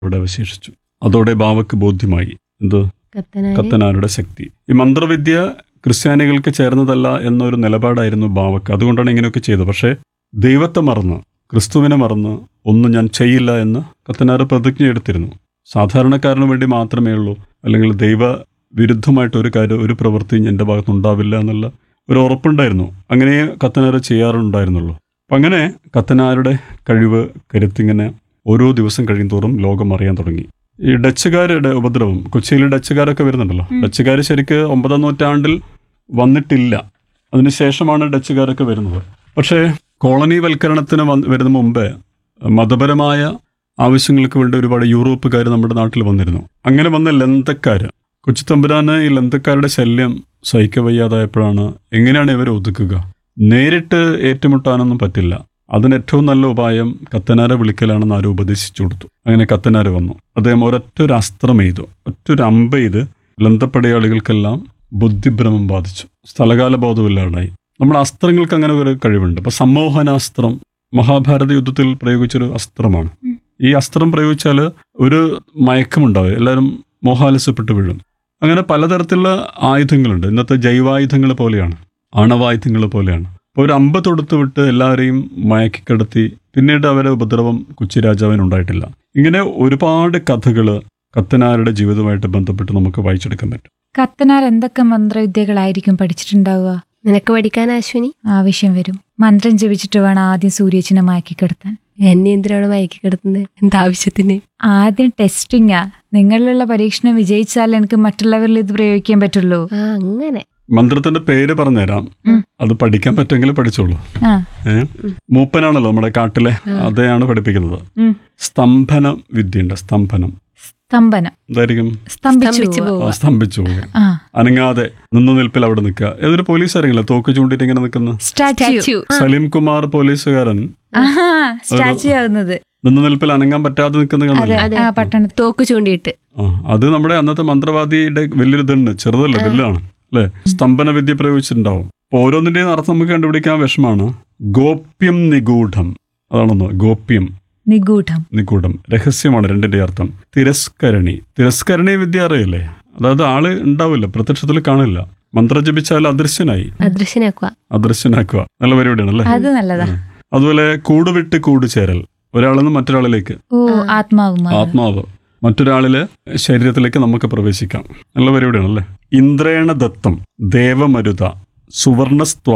അവിടെ അവശേഷിച്ചു അതോടെ ബാവക്ക് ബോധ്യമായി എന്ത് കത്തനാര് കത്തനാരുടെ ശക്തി ഈ മന്ത്രവിദ്യ ക്രിസ്ത്യാനികൾക്ക് ചേർന്നതല്ല എന്നൊരു നിലപാടായിരുന്നു ബാവക്ക് അതുകൊണ്ടാണ് ഇങ്ങനെയൊക്കെ ചെയ്തത് പക്ഷേ ദൈവത്തെ മറന്ന് ക്രിസ്തുവിനെ മറന്ന് ഒന്നും ഞാൻ ചെയ്യില്ല എന്ന് കത്തനാർ പ്രതിജ്ഞ എടുത്തിരുന്നു സാധാരണക്കാരന് വേണ്ടി മാത്രമേ ഉള്ളൂ അല്ലെങ്കിൽ ദൈവ വിരുദ്ധമായിട്ട് ഒരു കാര്യം ഒരു പ്രവൃത്തിയും എൻ്റെ ഭാഗത്ത് ഉണ്ടാവില്ല എന്നുള്ള ഒരു ഉറപ്പുണ്ടായിരുന്നു അങ്ങനെ കത്തനാർ ചെയ്യാറുണ്ടായിരുന്നുള്ളൂ അപ്പം അങ്ങനെ കത്തനാരുടെ കഴിവ് കരുത്തിങ്ങനെ ഓരോ ദിവസം കഴിയും തോറും ലോകം അറിയാൻ തുടങ്ങി ഈ ഡച്ചുകാരുടെ ഉപദ്രവം കൊച്ചിയിൽ ഡച്ചുകാരൊക്കെ വരുന്നുണ്ടല്ലോ ഡച്ചുകാർ ശരിക്ക് ഒമ്പതാം നൂറ്റാണ്ടിൽ വന്നിട്ടില്ല അതിനുശേഷമാണ് ഡച്ചുകാരൊക്കെ വരുന്നത് പക്ഷേ കോളനിവൽക്കരണത്തിന് വന്ന് വരുന്ന മുമ്പേ മതപരമായ ആവശ്യങ്ങൾക്ക് വേണ്ടി ഒരുപാട് യൂറോപ്പുകാർ നമ്മുടെ നാട്ടിൽ വന്നിരുന്നു അങ്ങനെ വന്ന ലന്തക്കാർ കൊച്ചുതമ്പുരാന് ഈ ലന്തക്കാരുടെ ശല്യം സഹിക്കവയ്യാതായപ്പോഴാണ് എങ്ങനെയാണ് ഇവരെ ഒതുക്കുക നേരിട്ട് ഏറ്റുമുട്ടാനൊന്നും പറ്റില്ല അതിന് ഏറ്റവും നല്ല ഉപായം കത്തനാരെ വിളിക്കലാണെന്ന് ആരും ഉപദേശിച്ചു കൊടുത്തു അങ്ങനെ കത്തനാര് വന്നു അദ്ദേഹം ഒരൊറ്റ ഒരു അസ്ത്രം എയ്തു ഒറ്റൊരു അമ്പ ചെയ്ത് ലന്തപ്പടയാളികൾക്കെല്ലാം ബുദ്ധിഭ്രമം ബാധിച്ചു സ്ഥലകാല ബോധമില്ലാണ്ടായി നമ്മുടെ അസ്ത്രങ്ങൾക്ക് അങ്ങനെ ഒരു കഴിവുണ്ട് അപ്പൊ സമ്മോഹനാസ്ത്രം മഹാഭാരത യുദ്ധത്തിൽ പ്രയോഗിച്ചൊരു അസ്ത്രമാണ് ഈ അസ്ത്രം പ്രയോഗിച്ചാൽ ഒരു മയക്കമുണ്ടാവും എല്ലാവരും മോഹാലസ്യപ്പെട്ട് വീഴും അങ്ങനെ പലതരത്തിലുള്ള ആയുധങ്ങളുണ്ട് ഇന്നത്തെ ജൈവായുധങ്ങൾ പോലെയാണ് ആണവായുധങ്ങൾ പോലെയാണ് അപ്പോൾ ഒരു അമ്പ തൊടുത്ത് വിട്ട് എല്ലാവരെയും മയക്കിക്കിടത്തി പിന്നീട് അവരെ ഉപദ്രവം കൊച്ചി രാജാവിന് ഉണ്ടായിട്ടില്ല ഇങ്ങനെ ഒരുപാട് കഥകൾ കത്തനാരുടെ ജീവിതവുമായിട്ട് ബന്ധപ്പെട്ട് നമുക്ക് വായിച്ചെടുക്കാൻ പറ്റും കത്തനാർ എന്തൊക്കെ മന്ത്രവിദ്യകളായിരിക്കും പഠിച്ചിട്ടുണ്ടാവുക നിനക്ക് പഠിക്കാൻ അശ്വിനി ആവശ്യം വരും മന്ത്രം ജപിച്ചിട്ട് വേണം ആദ്യം സൂര്യച്ചിനെ മാക്കി കിടത്താൻ എന്നെ എന്തിനാണ് മയക്കി കിടത്തുന്നത് എന്താ ആവശ്യത്തിന് ആദ്യം ടെസ്റ്റിങ്ങാ നിങ്ങളിലുള്ള പരീക്ഷണം വിജയിച്ചാൽ എനിക്ക് മറ്റുള്ളവരിൽ ഇത് പ്രയോഗിക്കാൻ പറ്റുള്ളൂ ആ അങ്ങനെ മന്ത്രത്തിന്റെ പേര് പറഞ്ഞുതരാം ഉം. അത് പഠിക്കാൻ പറ്റുമെങ്കിൽ പഠിച്ചോളൂ ആ ഏ മൂപ്പനാണല്ലോ നമ്മുടെ കാട്ടിലെ അതെയാണ് പഠിപ്പിക്കുന്നത് ഉം. സ്തംഭന വിദ്യയുണ്ട് സ്തംഭനം സ്തംഭനം എന്തായിരിക്കും സ്തംഭിച്ചു സ്തംഭിച്ചു പോവുക. ആ, സ്തംഭിച്ചു പോകുക ആ അനങ്ങാതെ നിന്നു നിൽപ്പിൽ അവിടെ നിൽക്കുക ഏതൊരു പോലീസ് ആരെങ്കിലും തോക്ക് ചൂണ്ടിട്ട് ഇങ്ങനെ നിൽക്കുന്ന സ്റ്റാച്യു സ്റ്റാച്യു സലീം കുമാർ പോലീസുകാരൻ ആഹാ സ്റ്റാച്യു ആവുന്നത് നിന്നു നിൽപ്പിൽ അനങ്ങാൻ പറ്റാതെ നിൽക്കുന്ന അതെ കണ്ടല്ലോ ആ പട്ടണത്തിൽ തോക്ക് ചൂണ്ടിയിട്ട് ആ അത് നമ്മുടെ അന്നത്തെ മന്ത്രവാദിയുടെ വലിയൊരു ഇതുണ്ട് ചെറുതല്ല വലുതാണ് അല്ലെ സ്തംഭന വിദ്യ പ്രയോഗിച്ചിട്ടുണ്ടാവും അപ്പൊ ഓരോന്നിന്റെയും അർത്ഥം നമുക്ക് കണ്ടുപിടിക്കാൻ വിഷമാണ് ഗോപ്യം നിഗൂഢം അതാണെന്ന് ഗോപ്യം നിഗൂഢം നിഗൂഢം രഹസ്യമാണ് രണ്ടിന്റെ അർത്ഥം തിരസ്കരണി തിരസ്കരണി വിദ്യ അറിയില്ലേ അതായത് ആള് ഉണ്ടാവില്ല പ്രത്യക്ഷത്തിൽ കാണില്ല മന്ത്രം ജപിച്ചാൽ അദൃശ്യനായി അദൃശ്യനാക്കുക അദൃശ്യനാക്കുക നല്ല പരിപാടിയാണ് അല്ലേ അത് നല്ലതാ അതുപോലെ കൂടുവിട്ട് കൂട് ചേരൽ ഒരാളിൽ നിന്ന് മറ്റൊരാളിലേക്ക് ഓ ആത്മാവ് മാറുക. ആത്മാവ് മറ്റൊരാളിലെ ശരീരത്തിലേക്ക് നമുക്ക് പ്രവേശിക്കാം നല്ല പരിപാടിയാണ് അല്ലേ ഇന്ദ്രേണ ദത്തം ദേവമരുത സുവർണസ്ത്വ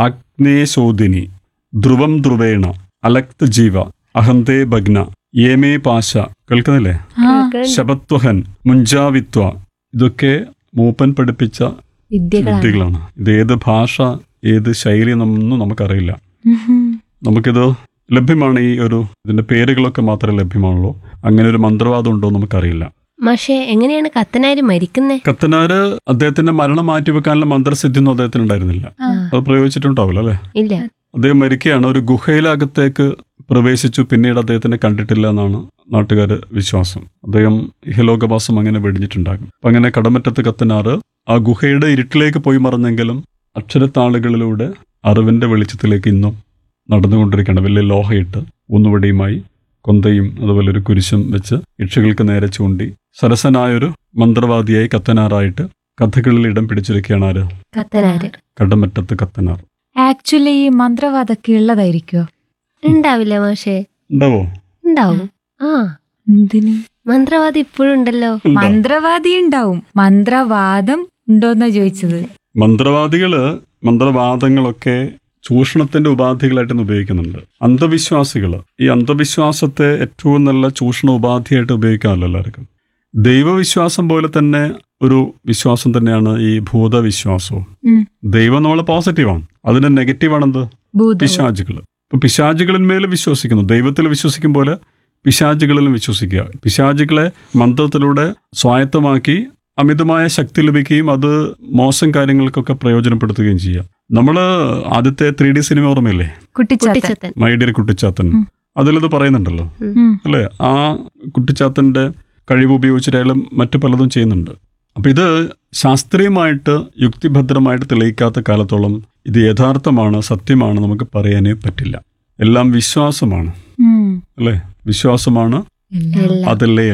അഗ്നേശോദിനി ധ്രുവം ധ്രുവേണ അലക്ത് ജീവ അഹന്തേ ഭഗ്ന ഏമേ പാശ കേൾക്കുന്നില്ലേ ആ ശബത്വഹൻ മുഞ്ചാവിത്വ ഇതൊക്കെ മൂപ്പൻ പഠിപ്പിച്ച വിദ്യകളാണ് വിദ്യകളാണ് ഇത് ഏത് ഭാഷ ഏത് ശൈലി എന്നൊന്നും നമുക്കറിയില്ല ഉഹും. നമുക്കിത് ലഭ്യമാണ് ഈ ഒരു ഇതിന്റെ പേരുകളൊക്കെ മാത്രമേ ലഭ്യമാണുള്ളൂ അങ്ങനെ ഒരു മന്ത്രവാദം ഉണ്ടോ എന്ന് നമുക്കറിയില്ല പക്ഷേ എങ്ങനെയാണ് കത്തനാര് മരിക്കുന്നേ കത്തനാര് അദ്ദേഹത്തിന്റെ മരണം മാറ്റിവെക്കാനുള്ള മന്ത്രസിദ്ധിയൊന്നും അദ്ദേഹത്തിന് ഉണ്ടായിരുന്നില്ല ആ. അത് പ്രയോഗിച്ചിട്ടുണ്ടാവില്ല അല്ലെ ഇല്ല അദ്ദേഹം മരിക്കുകയാണ് ഒരു ഗുഹയിലകത്തേക്ക് പ്രവേശിച്ചു പിന്നീട് അദ്ദേഹത്തിനെ കണ്ടിട്ടില്ല എന്നാണ് നാട്ടുകാർ വിശ്വാസം അദ്ദേഹം ഇഹലോകവാസം അങ്ങനെ വെടിഞ്ഞിട്ടുണ്ടാകും അപ്പൊ അങ്ങനെ കടമറ്റത്ത് കത്തനാറ് ആ ഗുഹയുടെ ഇരുട്ടിലേക്ക് പോയി മറന്നെങ്കിലും അക്ഷരത്താളുകളിലൂടെ അറിവിന്റെ വെളിച്ചത്തിലേക്ക് ഇന്നും നടന്നുകൊണ്ടിരിക്കുകയാണ് വലിയ ലോഹയിട്ട് ഊന്നുവടിയുമായി കൊന്തയും അതുപോലെ ഒരു കുരിശും വെച്ച് യക്ഷികൾക്ക് നേരെ ചൂണ്ടി സരസനായൊരു മന്ത്രവാദിയായി കത്തനാറായിട്ട് കഥകളിൽ ഇടം പിടിച്ചിരിക്കുകയാണ് ആര് കത്തനാര് കടമറ്റത്ത് കത്തനാർ ആക്ച്വലി ഈ മന്ത്രവാദമൊക്കെ ഉള്ളതായിരിക്കോ ഉണ്ടാവില്ല മാഷേ ഉണ്ടാവോ ഉണ്ടാവും ആ എന്തിന് മന്ത്രവാദി ഇപ്പോഴും ഉണ്ടല്ലോ ഉണ്ടോ? മന്ത്രവാദി ഉണ്ടാവും മന്ത്രവാദം ഉണ്ടോന്നാ ചോദിച്ചത് മന്ത്രവാദികള് മന്ത്രവാദങ്ങളൊക്കെ ചൂഷണത്തിന്റെ ഉപാധികളായിട്ട് ഇന്ന് ഉപയോഗിക്കുന്നുണ്ട് അന്ധവിശ്വാസികള് ഈ അന്ധവിശ്വാസത്തെ ഏറ്റവും നല്ല ചൂഷണ ഉപാധിയായിട്ട് ഉപയോഗിക്കാമല്ലോ എല്ലാവർക്കും ദൈവവിശ്വാസം പോലെ തന്നെ ഒരു വിശ്വാസം തന്നെയാണ് ഈ ഭൂതവിശ്വാസവും ഉം. ദൈവം നമ്മളെ പോസിറ്റീവാണ് അതിന്റെ നെഗറ്റീവാണെന്ത് ഭൂതം പിശാചുകൾ ഇപ്പൊ പിശാചുകളിന്മേൽ വിശ്വസിക്കുന്നു ദൈവത്തിൽ വിശ്വസിക്കും പോലെ പിശാചുകളിലും വിശ്വസിക്കുക പിശാചുകളെ മന്ത്രത്തിലൂടെ സ്വായത്തമാക്കി അമിതമായ ശക്തി ലഭിക്കുകയും അത് മോശം കാര്യങ്ങൾക്കൊക്കെ പ്രയോജനപ്പെടുത്തുകയും ചെയ്യുക നമ്മൾ ആദ്യത്തെ ത്രീ ഡി സിനിമ ഓർമ്മയില്ലേ കുട്ടിച്ചാത്തൻ കുട്ടിച്ചത്തൻ മൈ ഡിയർ കുട്ടിച്ചാത്തൻ ഉം. അതിലത് പറയുന്നുണ്ടല്ലോ ഉം. അല്ലേ ആ കുട്ടിച്ചാത്തന്റെ കഴിവ് ഉപയോഗിച്ചിട്ട് അയാൾ മറ്റു പലതും ചെയ്യുന്നുണ്ട് അപ്പൊ ഇത് ശാസ്ത്രീയമായിട്ട് യുക്തിഭദ്രമായിട്ട് തെളിയിക്കാത്ത കാലത്തോളം ഇത് യഥാർത്ഥമാണ് സത്യമാണ് നമുക്ക് പറയാനേ പറ്റില്ല എല്ലാം വിശ്വാസമാണ് ഉം. അല്ലേ വിശ്വാസമാണ് എല്ലാം എല്ലാം അതല്ലേ